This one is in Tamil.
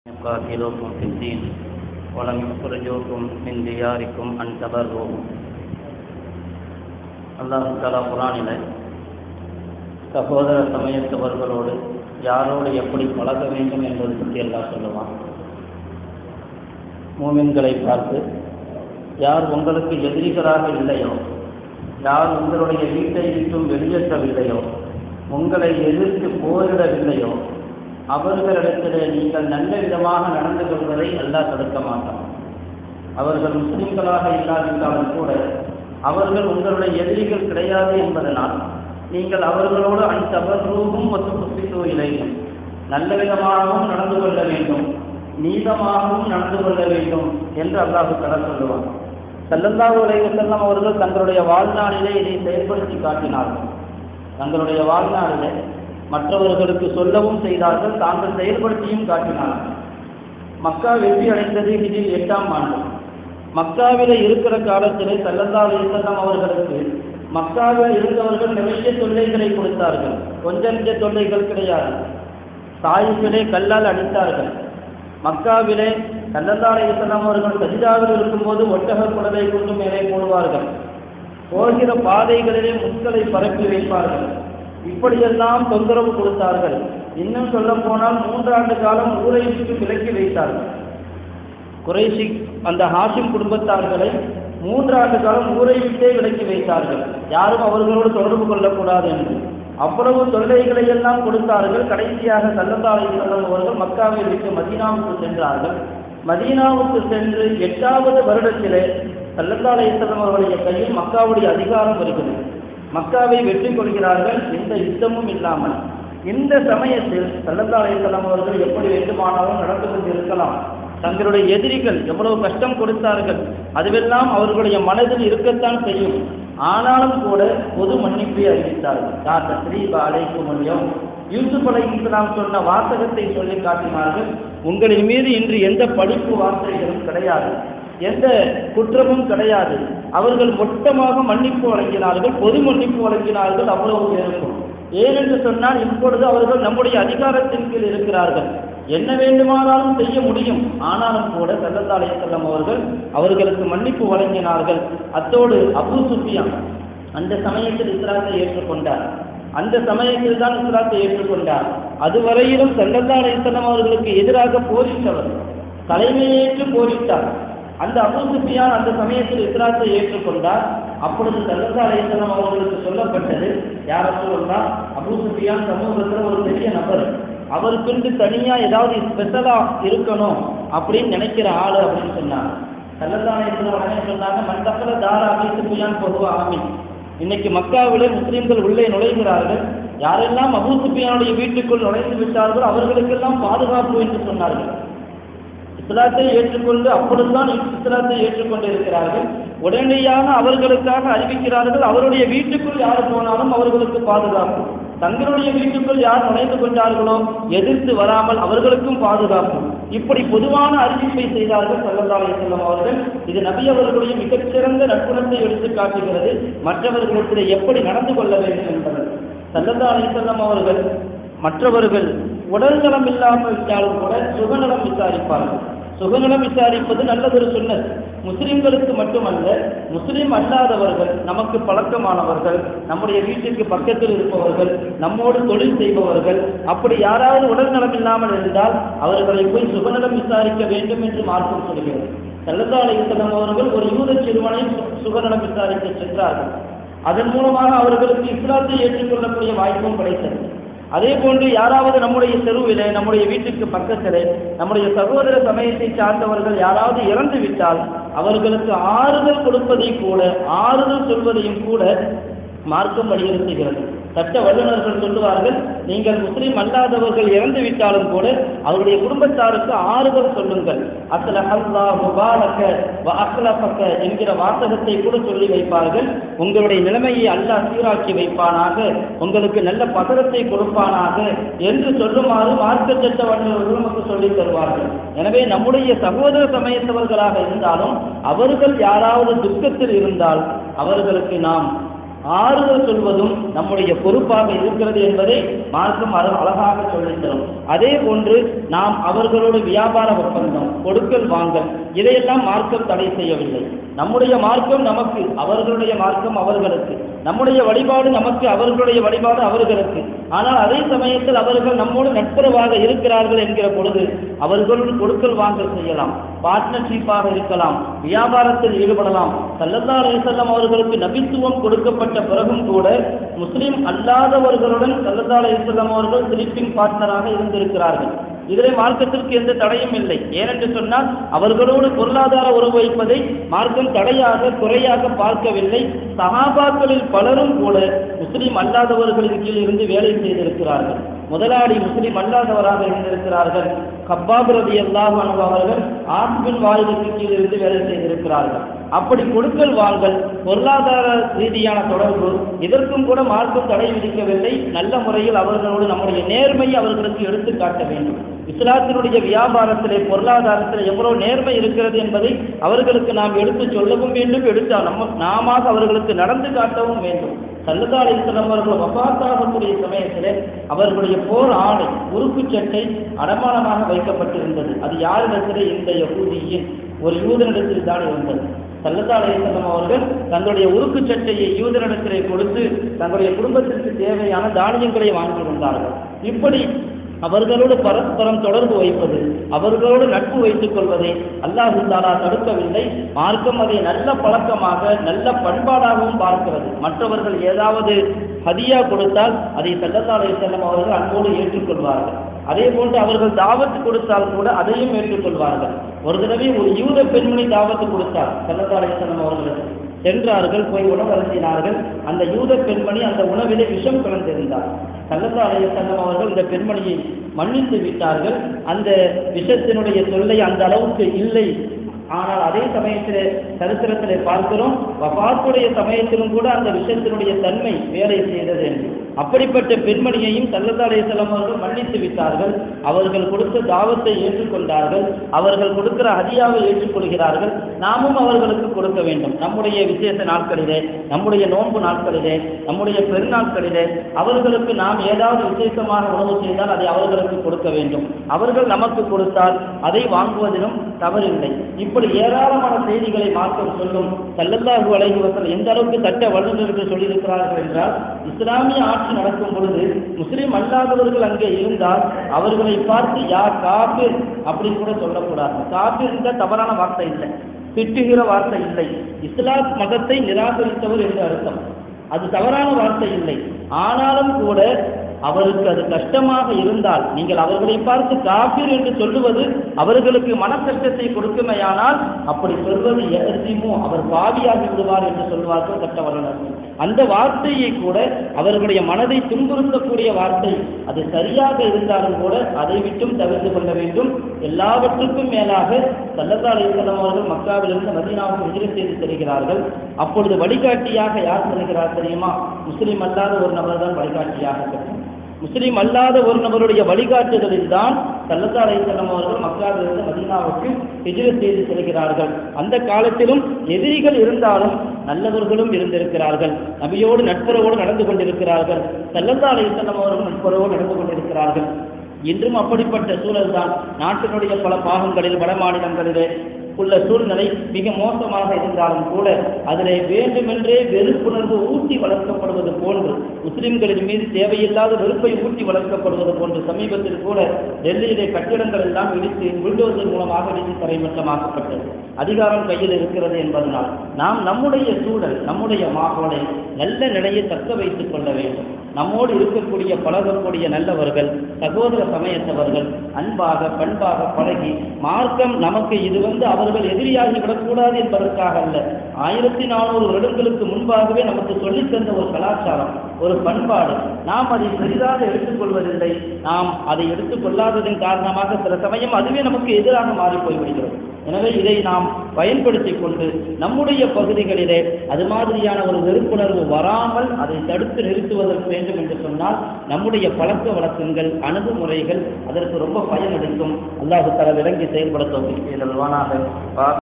يقاتلوكم في الدين ولم يخرجوكم من دياركم أن تبروهم அல்லாஹ் தலா குரானில் சகோதர சமயத்தவர்களோடு யாரோடு எப்படி பழக வேண்டும் என்பது பற்றி எல்லாம் சொல்லுவான் மூமின்களை பார்த்து யார் உங்களுக்கு எதிரிகளாக இல்லையோ யார் உங்களுடைய வீட்டை விட்டும் வெளியேற்றவில்லையோ உங்களை எதிர்த்து போரிடவில்லையோ அவர்களிடத்திலே நீங்கள் நல்ல விதமாக நடந்து கொள்வதை அல்லாஹ் தடுக்க மாட்டான் அவர்கள் முஸ்லிம்களாக இல்லாவிட்டாலும் கூட அவர்கள் உங்களுடைய எதிரிகள் கிடையாது என்பதனால் நீங்கள் அவர்களோடு அந்தவர்களும் ஒத்து புத்தித்தோ இலையும் நல்ல விதமாகவும் நடந்து கொள்ள வேண்டும் நீதமாகவும் நடந்து கொள்ள வேண்டும் என்று அல்லாஹு தர சொல்லுவார் சல்லல்லாஹு அலைஹி வஸல்லம் அவர்கள் தங்களுடைய வாழ்நாளிலே இதை செயல்படுத்தி காட்டினார்கள் தங்களுடைய வாழ்நாளிலே மற்றவர்களுக்கு சொல்லவும் செய்தார்கள் தாங்கள் செயல்படுத்தியும் காட்டினார்கள் மக்கா வெற்றி அடைந்தது இதில் எட்டாம் ஆண்டு மக்காவில் இருக்கிற காலத்திலே சல்லல்லா அலிசல்லாம் அவர்களுக்கு மக்காவில் இருந்தவர்கள் நிறைய தொல்லைகளை கொடுத்தார்கள் கொஞ்சம் நெஞ்ச தொல்லைகள் கிடையாது தாயிலே கல்லால் அடித்தார்கள் மக்காவிலே சல்லல்லா அலிசல்லாம் அவர்கள் சஜிதாவில் இருக்கும்போது ஒட்டக குடலை கொண்டு மேலே போடுவார்கள் போகிற பாதைகளிலே முட்களை பரப்பி வைப்பார்கள் இப்படியெல்லாம் தொந்தரவு கொடுத்தார்கள் இன்னும் சொல்ல போனால் மூன்றாண்டு காலம் ஊரை விட்டு விலக்கி வைத்தார்கள் குறைசி அந்த ஹாஷிம் குடும்பத்தார்களை மூன்றாண்டு காலம் ஊரை விட்டே விலக்கி வைத்தார்கள் யாரும் அவர்களோடு தொடர்பு கொள்ளக்கூடாது என்று அவ்வளவு தொல்லைகளை எல்லாம் கொடுத்தார்கள் கடைசியாக சல்லத்தாலை செல்லும் அவர்கள் மக்காவை விட்டு மதீனாவுக்கு சென்றார்கள் மதீனாவுக்கு சென்று எட்டாவது வருடத்திலே சல்லத்தாலை செல்லும் அவர்களுடைய கையில் மக்காவுடைய அதிகாரம் வருகிறது மக்காவை வெற்றி கொள்கிறார்கள் எந்த யுத்தமும் இல்லாமல் இந்த சமயத்தில் சல்லத்தாலை செல்லும் அவர்கள் எப்படி வேண்டுமானாலும் நடந்து கொண்டிருக்கலாம் தங்களுடைய எதிரிகள் எவ்வளவு கஷ்டம் கொடுத்தார்கள் அதுவெல்லாம் அவர்களுடைய மனதில் இருக்கத்தான் செய்யும் ஆனாலும் கூட பொது மன்னிப்பை அறிவித்தார்கள் டாக்டர் ஸ்ரீபா அலைக்கும் முடியும் யூசுப் அலை இஸ்லாம் சொன்ன வாசகத்தை சொல்லி காட்டினார்கள் உங்களின் மீது இன்று எந்த படிப்பு வார்த்தைகளும் கிடையாது எந்த குற்றமும் கிடையாது அவர்கள் மொத்தமாக மன்னிப்பு வழங்கினார்கள் பொது மன்னிப்பு வழங்கினார்கள் அவ்வளவு பேருக்கும் ஏனென்று சொன்னால் இப்பொழுது அவர்கள் நம்முடைய அதிகாரத்தின் கீழ் இருக்கிறார்கள் என்ன வேண்டுமானாலும் செய்ய முடியும் ஆனாலும் கூட சல்லத்தாலை செல்லம் அவர்கள் அவர்களுக்கு மன்னிப்பு வழங்கினார்கள் அத்தோடு அபு சுஃபியான் அந்த சமயத்தில் இஸ்லாத்தை ஏற்றுக்கொண்டார் அந்த சமயத்தில் தான் இஸ்லாத்தை ஏற்றுக்கொண்டார் அதுவரையிலும் சல்லத்தாலை செல்லம் அவர்களுக்கு எதிராக போரிட்டவர் தலைமையேற்று போரிட்டார் அந்த அபு சுஃபியான் அந்த சமயத்தில் இஸ்லாத்தை ஏற்றுக்கொண்டார் அப்பொழுது சல்லல்லா அலையம் அவர்களுக்கு சொல்லப்பட்டது யார சொல்லலாம் அபு சுஃபியான் சமூகத்தில் ஒரு பெரிய நபர் அவருக்குண்டு தனியா ஏதாவது ஸ்பெஷலா இருக்கணும் அப்படின்னு நினைக்கிற ஆளு அப்படின்னு சொன்னாங்க சல்லல்லா அலையம் உடனே சொன்னாங்க மண்டபத்தில் தாரா அபி சுஃபியான் பொதுவா ஆமி இன்னைக்கு மக்காவிலே முஸ்லீம்கள் உள்ளே நுழைகிறார்கள் யாரெல்லாம் அபு சுஃபியானுடைய வீட்டுக்குள் நுழைந்து விட்டார்களோ அவர்களுக்கெல்லாம் பாதுகாப்பு என்று சொன்னார்கள் இஸ்லாத்தை ஏற்றுக்கொண்டு அப்பொழுதுதான் இஸ்லாத்தை ஏற்றுக்கொண்டு இருக்கிறார்கள் உடனடியாக அவர்களுக்காக அறிவிக்கிறார்கள் அவருடைய வீட்டுக்குள் யார் போனாலும் அவர்களுக்கு பாதுகாப்பு தங்களுடைய வீட்டுக்குள் யார் நுழைந்து கொண்டார்களோ எதிர்த்து வராமல் அவர்களுக்கும் பாதுகாப்பு இப்படி பொதுவான அறிவிப்பை செய்தார்கள் சல்லல்லாஹு செல்லம் அவர்கள் இது நபி அவர்களுடைய மிகச்சிறந்த நற்குணத்தை எடுத்து காட்டுகிறது மற்றவர்களுக்கு எப்படி நடந்து கொள்ள வேண்டும் என்பது சல்லல்லாஹு செல்லம் அவர்கள் மற்றவர்கள் உடல் நலம் இல்லாமல் விட்டாலும் கூட சுகநலம் விசாரிப்பார்கள் சுகநலம் விசாரிப்பது நல்லதொரு சொன்னது முஸ்லிம்களுக்கு மட்டுமல்ல முஸ்லிம் அல்லாதவர்கள் நமக்கு பழக்கமானவர்கள் நம்முடைய வீட்டிற்கு பக்கத்தில் இருப்பவர்கள் நம்மோடு தொழில் செய்பவர்கள் அப்படி யாராவது உடல் நலம் இல்லாமல் இருந்தால் அவர்களை போய் சுகநலம் விசாரிக்க வேண்டும் என்று மார்க்கம் சொல்கிறது சல்லல்லா அலிசல்லாம் அவர்கள் ஒரு யூத சிறுவனை சுகநலம் விசாரிக்க சென்றார்கள் அதன் மூலமாக அவர்களுக்கு இஸ்லாத்தை ஏற்றுக்கொள்ளக்கூடிய வாய்ப்பும் கிடைத்தது அதே போன்று யாராவது நம்முடைய தெருவிலே நம்முடைய வீட்டுக்கு பக்கத்திலே நம்முடைய சகோதர சமயத்தை சார்ந்தவர்கள் யாராவது இறந்து விட்டால் அவர்களுக்கு ஆறுதல் கொடுப்பதை கூட ஆறுதல் சொல்வதையும் கூட மார்க்கம் வலியுறுத்துகிறது சட்ட வல்லுநர்கள் சொல்லுவார்கள் நீங்கள் முஸ்லீம் அல்லாதவர்கள் இறந்து விட்டாலும் கூட அவருடைய குடும்பத்தாருக்கு ஆறுதல் சொல்லுங்கள் அசல அல்லா முபாரக்க அசலப்பக்க என்கிற வாசகத்தை கூட சொல்லி வைப்பார்கள் உங்களுடைய நிலைமையை அல்லாஹ் சீராக்கி வைப்பானாக உங்களுக்கு நல்ல பதரத்தை கொடுப்பானாக என்று சொல்லுமாறு மார்க்க சட்ட வல்லுநர்கள் நமக்கு சொல்லித் தருவார்கள் எனவே நம்முடைய சகோதர சமயத்தவர்களாக இருந்தாலும் அவர்கள் யாராவது துக்கத்தில் இருந்தால் அவர்களுக்கு நாம் ஆறுதல் சொல்வதும் நம்முடைய பொறுப்பாக இருக்கிறது என்பதை மார்க்கம் அழ- அழகாக சொல்லித் தரும் அதே போன்று நாம் அவர்களோடு வியாபார ஒப்பந்தம் கொடுக்கல் வாங்கல் இதையெல்லாம் மார்க்கம் தடை செய்யவில்லை நம்முடைய மார்க்கம் நமக்கு அவர்களுடைய மார்க்கம் அவர்களுக்கு நம்முடைய வழிபாடு நமக்கு அவர்களுடைய வழிபாடு அவர்களுக்கு ஆனால் அதே சமயத்தில் அவர்கள் நம்மோடு நட்புறவாக இருக்கிறார்கள் என்கிற பொழுது அவர்களோடு கொடுக்கல் வாங்கல் செய்யலாம் பார்ட்னர்ஷிப்பாக இருக்கலாம் வியாபாரத்தில் ஈடுபடலாம் சல்லல்லா அலைஹிஸ்ஸலாம் அவர்களுக்கு நபித்துவம் கொடுக்கப்பட்ட பிறகும் கூட முஸ்லிம் அல்லாதவர்களுடன் சல்லல்லா அலைஹிஸ்ஸலாம் அவர்கள் ஸ்லீப்பிங் பார்ட்னராக இருந்திருக்கிறார்கள் இதிலே மார்க்கத்திற்கு எந்த தடையும் இல்லை ஏனென்று சொன்னால் அவர்களோடு பொருளாதார உறவு வைப்பதை மார்க்கம் தடையாக குறையாக பார்க்கவில்லை சஹாபாக்களில் பலரும் கூட முஸ்லிம் அல்லாதவர்களின் கீழ் இருந்து வேலை செய்திருக்கிறார்கள் முதலாளி முஸ்லிம் அல்லாதவராக இருந்திருக்கிறார்கள் கப்பாப் ரதி அல்லாஹ் அவர்கள் ஆத்மின் வாயிலுக்கு கீழ் இருந்து வேலை செய்திருக்கிறார்கள் அப்படி கொடுக்கல் வாங்கல் பொருளாதார ரீதியான தொடர்பு இதற்கும் கூட மார்க்கம் தடை விதிக்கவில்லை நல்ல முறையில் அவர்களோடு நம்முடைய நேர்மையை அவர்களுக்கு எடுத்து காட்ட வேண்டும் இஸ்லாத்தினுடைய வியாபாரத்திலே பொருளாதாரத்திலே எவ்வளவு நேர்மை இருக்கிறது என்பதை அவர்களுக்கு நாம் எடுத்து சொல்லவும் வேண்டும் எடுத்து நம்ம நாம அவர்களுக்கு நடந்து காட்டவும் வேண்டும் சல்லதா அலிஸ்லாம் அவர்கள் வபாத்தாகக்கூடிய சமயத்திலே அவர்களுடைய போர் ஆடை உறுப்பு சட்டை அடமானமாக வைக்கப்பட்டிருந்தது அது யாரிடத்திலே இந்த யகூதியின் ஒரு யூதனிடத்தில் தான் இருந்தது சல்லதா அலிஸ்லாம் அவர்கள் தங்களுடைய உறுப்பு சட்டையை யூதனிடத்திலே கொடுத்து தங்களுடைய குடும்பத்திற்கு தேவையான தானியங்களை வாங்கி வந்தார்கள் இப்படி அவர்களோடு பரஸ்பரம் தொடர்பு வைப்பது அவர்களோடு நட்பு வைத்துக் கொள்வதை அல்லாஹு தாலா தடுக்கவில்லை மார்க்கம் அதை நல்ல பழக்கமாக நல்ல பண்பாடாகவும் பார்க்கிறது மற்றவர்கள் ஏதாவது ஹதியா கொடுத்தால் அதை சல்லல்லாஹு செல்லம் அவர்கள் அன்போடு ஏற்றுக்கொள்வார்கள் அதே போன்று அவர்கள் தாவத்து கொடுத்தால் கூட அதையும் ஏற்றுக்கொள்வார்கள் ஒரு தடவை ஒரு யூத பெண்மணி தாவத்து கொடுத்தார் சல்லல்லாஹு செல்லம் அவர்களுக்கு சென்றார்கள் போய் உணவு அருந்தினார்கள் அந்த யூத பெண்மணி அந்த உணவிலே விஷம் கலந்திருந்தார் சல்லல்லா அலையம் அவர்கள் இந்த பெண்மணியை மன்னித்து விட்டார்கள் அந்த விஷத்தினுடைய தொல்லை அந்த அளவுக்கு இல்லை ஆனால் அதே சமயத்திலே சரித்திரத்திலே பார்க்கிறோம் வபாத்துடைய சமயத்திலும் கூட அந்த விஷத்தினுடைய தன்மை வேலை செய்தது என்று அப்படிப்பட்ட பெண்மணியையும் சல்லல்லா அலையம் அவர்கள் மன்னித்து விட்டார்கள் அவர்கள் கொடுத்த தாவத்தை ஏற்றுக்கொண்டார்கள் அவர்கள் கொடுக்கிற ஹதியாவை ஏற்றுக்கொள்கிறார்கள் நாமும் அவர்களுக்கு கொடுக்க வேண்டும் நம்முடைய விசேஷ நாட்களிலே நம்முடைய நோன்பு நாட்களிலே நம்முடைய பெருநாட்களிலே அவர்களுக்கு நாம் ஏதாவது விசேஷமாக உணவு செய்தால் அதை அவர்களுக்கு கொடுக்க வேண்டும் அவர்கள் நமக்கு கொடுத்தால் அதை வாங்குவதிலும் தவறில்லை இப்படி ஏராளமான செய்திகளை மார்க்கம் சொல்லும் சல்லல்லாஹு அலைஹி வஸல்லம் எந்த அளவுக்கு சட்ட வல்லுநர்கள் சொல்லியிருக்கிறார்கள் என்றால் இஸ்லாமிய ஆட்சி நடக்கும் பொழுது முஸ்லிம் அல்லாதவர்கள் அங்கே இருந்தால் அவர்களை பார்த்து யா காபிர் அப்படின்னு கூட சொல்லக்கூடாது காபிர் என்ற தவறான வார்த்தை இல்லை திட்டுகிற வார்த்தை இல்லை இஸ்லாம் மதத்தை நிராகரித்தவர் என்று அர்த்தம் அது தவறான வார்த்தை இல்லை ஆனாலும் கூட அவருக்கு அது கஷ்டமாக இருந்தால் நீங்கள் அவர்களை பார்த்து காபீர் என்று சொல்லுவது அவர்களுக்கு மனக்கஷ்டத்தை கொடுக்குமையானால் அப்படி சொல்வது எதிர்த்திமோ அவர் பாவியாகி விடுவார் என்று சொல்வார்கள் சட்ட வல்லுநர்கள் அந்த வார்த்தையை கூட அவர்களுடைய மனதை துன்புறுத்தக்கூடிய வார்த்தை அது சரியாக இருந்தாலும் கூட அதை விட்டும் தவிர்த்து கொள்ள வேண்டும் எல்லாவற்றுக்கும் மேலாக சல்லல்லா அலிஸ்லாம் அவர்கள் மக்காவிலிருந்து மதீனாவுக்கு ஹிஜ்ரத் செய்து செல்கிறார்கள் அப்பொழுது வழிகாட்டியாக யார் செல்கிறார் தெரியுமா முஸ்லிம் அல்லாத ஒரு நபர் தான் வழிகாட்டியாக செல்கிறார் முஸ்லிம் அல்லாத ஒரு நபருடைய வழிகாட்டுதலில் தான் சல்லல்லா அலிஸ்லாம் அவர்கள் மக்காவிலிருந்து மதீனாவுக்கு ஹிஜ்ரத் செய்து செல்கிறார்கள் அந்த காலத்திலும் எதிரிகள் இருந்தாலும் நல்லவர்களும் இருந்திருக்கிறார்கள் நபியோடு நட்புறவோடு நடந்து கொண்டிருக்கிறார்கள் சல்லல்லா அலிஸ்லாம் அவர்கள் நட்புறவோடு நடந்து கொண்டிருக்கிறார்கள் இன்றும் அப்படிப்பட்ட சூழல் தான் நாட்டினுடைய பல பாகங்களில் வட மாநிலங்களிலே உள்ள சூழ்நிலை மிக மோசமாக இருந்தாலும் கூட அதிலே வேண்டுமென்றே வெறுப்புணர்வு ஊட்டி வளர்க்கப்படுவது போன்று முஸ்லிம்களின் மீது தேவையில்லாத வெறுப்பை ஊட்டி வளர்க்கப்படுவது போன்று சமீபத்தில் கூட டெல்லியிலே கட்டிடங்கள் எல்லாம் இடித்து புல்டோசர் மூலமாக இடித்து தரைமட்டமாக்கப்பட்டது அதிகாரம் கையில் இருக்கிறது என்பதனால் நாம் நம்முடைய சூழல் நம்முடைய மாகோலை நல்ல நிலையை தக்க வைத்துக் கொள்ள வேண்டும் நம்மோடு இருக்கக்கூடிய பழகக்கூடிய நல்லவர்கள் சகோதர சமயத்தவர்கள் அன்பாக பண்பாக பழகி மார்க்கம் நமக்கு இது வந்து அவர்கள் எதிரியாகி விடக்கூடாது என்பதற்காக அல்ல ஆயிரத்தி நானூறு வருடங்களுக்கு முன்பாகவே நமக்கு சொல்லித் தந்த ஒரு கலாச்சாரம் ஒரு பண்பாடு நாம் அதை பெரிதாக எடுத்துக்கொள்வதில்லை நாம் அதை எடுத்துக்கொள்ளாததன் காரணமாக சில சமயம் அதுவே நமக்கு எதிராக மாறி போய்விடுகிறது எனவே இதை நாம் பயன்படுத்திக் கொண்டு நம்முடைய பகுதிகளிலே அது மாதிரியான ஒரு வெறுப்புணர்வு வராமல் அதை தடுத்து நிறுத்துவதற்கு வேண்டும் என்று சொன்னால் நம்முடைய பழக்க வழக்கங்கள் அணுகுமுறைகள் அதற்கு ரொம்ப பயனளிக்கும் அல்லாஹு தர விளங்கி செயல்படுத்த